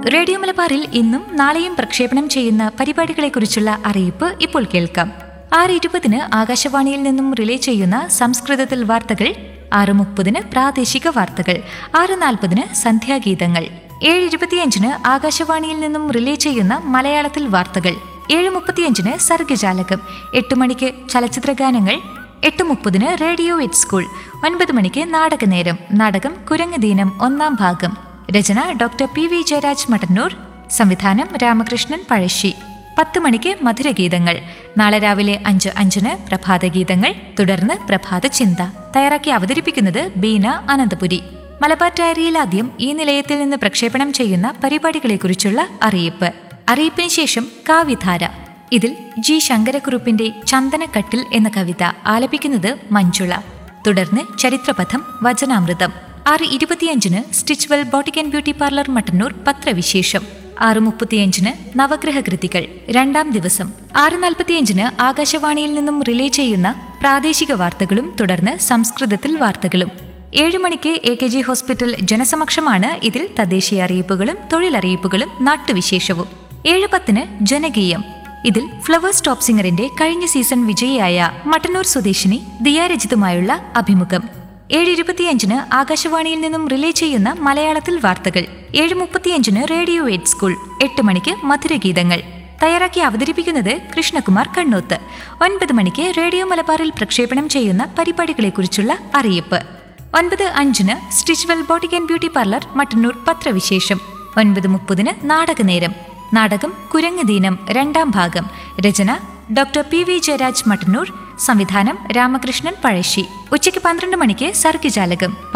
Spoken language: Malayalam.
റേഡിയോ മലബാറിൽ ഇന്നും നാളെയും പ്രക്ഷേപണം ചെയ്യുന്ന പരിപാടികളെക്കുറിച്ചുള്ള അറിയിപ്പ് ഇപ്പോൾ കേൾക്കാം ആറ് ഇരുപതിന് ആകാശവാണിയിൽ നിന്നും റിലേ ചെയ്യുന്ന സംസ്കൃതത്തിൽ വാർത്തകൾ ആറ് മുപ്പതിന് പ്രാദേശിക വാർത്തകൾ ആറ് നാൽപ്പതിന് സന്ധ്യാഗീതങ്ങൾ ഏഴ് ഇരുപത്തിയഞ്ചിന് ആകാശവാണിയിൽ നിന്നും റിലേ ചെയ്യുന്ന മലയാളത്തിൽ വാർത്തകൾ ഏഴ് മുപ്പത്തിയഞ്ചിന് സർഗജാലകം എട്ട് മണിക്ക് ചലച്ചിത്ര ഗാനങ്ങൾ എട്ട് മുപ്പതിന് റേഡിയോ എറ്റ് സ്കൂൾ ഒൻപത് മണിക്ക് നാടകനേരം നാടകം കുരങ്ങുദീനം ഒന്നാം ഭാഗം രചന doctor P V Jayaraj Mattannur സംവിധാനം രാമകൃഷ്ണൻ പഴശ്ശി പത്ത് മണിക്ക് മധുരഗീതങ്ങൾ നാളെ രാവിലെ അഞ്ച് അഞ്ചിന് പ്രഭാതഗീതങ്ങൾ തുടർന്ന് പ്രഭാത ചിന്ത തയ്യാറാക്കി അവതരിപ്പിക്കുന്നത് ബീന അനന്തപുരി മലബാർ ഡയറിയിൽ ആദ്യം ഈ നിലയത്തിൽ നിന്ന് പ്രക്ഷേപണം ചെയ്യുന്ന പരിപാടികളെക്കുറിച്ചുള്ള അറിയിപ്പ് അറിയിപ്പിന് ശേഷം കാവ്യധാര ഇതിൽ ജി ശങ്കരക്കുറുപ്പിന്റെ ചന്ദനക്കട്ടിൽ എന്ന കവിത ആലപിക്കുന്നത് മഞ്ജുള തുടർന്ന് ചരിത്രപഥം വചനാമൃതം ആറ് ഇരുപത്തിയഞ്ചിന് Stitchwell boutique and beauty parlour Mattannur പത്രവിശേഷം ആറ് മുപ്പത്തിയഞ്ചിന് നവഗ്രഹ കൃതികൾ രണ്ടാം ദിവസം ആറ് നാൽപ്പത്തിയഞ്ചിന് ആകാശവാണിയിൽ നിന്നും റിലേ ചെയ്യുന്ന പ്രാദേശിക വാർത്തകളും തുടർന്ന് സംസ്കൃതത്തിൽ വാർത്തകളും ഏഴ് മണിക്ക് എ കെ ജി ഹോസ്പിറ്റൽ ജനസമക്ഷമാണ് ഇതിൽ തദ്ദേശീയ അറിയിപ്പുകളും തൊഴിലറിയിപ്പുകളും നാട്ടുവിശേഷവും ഏഴ് പത്തിന് ജനകീയം ഇതിൽ ഫ്ലവേഴ്സ് ടോപ്പ് സിംഗറിന്റെ കഴിഞ്ഞ സീസൺ വിജയിയായ മട്ടന്നൂർ സ്വദേശിനി ദിയാരജിതുമായുള്ള അഭിമുഖം ഏഴ് ഇരുപത്തിയഞ്ചിന് ആകാശവാണിയിൽ നിന്നും റിലേ ചെയ്യുന്ന മലയാളത്തിൽ വാർത്തകൾ ഏഴ് മുപ്പത്തിയഞ്ചിന് റേഡിയോ എയ്റ്റ് സ്കൂൾ എട്ട് മണിക്ക് മധുരഗീതങ്ങൾ തയ്യാറാക്കി അവതരിപ്പിക്കുന്നത് കൃഷ്ണകുമാർ കണ്ണൂത്ത് ഒൻപത് മണിക്ക് റേഡിയോ മലബാറിൽ പ്രക്ഷേപണം ചെയ്യുന്ന പരിപാടികളെക്കുറിച്ചുള്ള അറിയിപ്പ് ഒൻപത് അഞ്ചിന് Stitchwell boutique and beauty parlour Mattannur പത്രവിശേഷം ഒൻപത് മുപ്പതിന് നാടകനേരം നാടകം കുരങ്ങുദീനം രണ്ടാം ഭാഗം രചന doctor P V Jayaraj Mattannur സംവിധാനം രാമകൃഷ്ണൻ പഴശ്ശി ഉച്ചയ്ക്ക് പന്ത്രണ്ട് മണിക്ക് സർഗജാലകം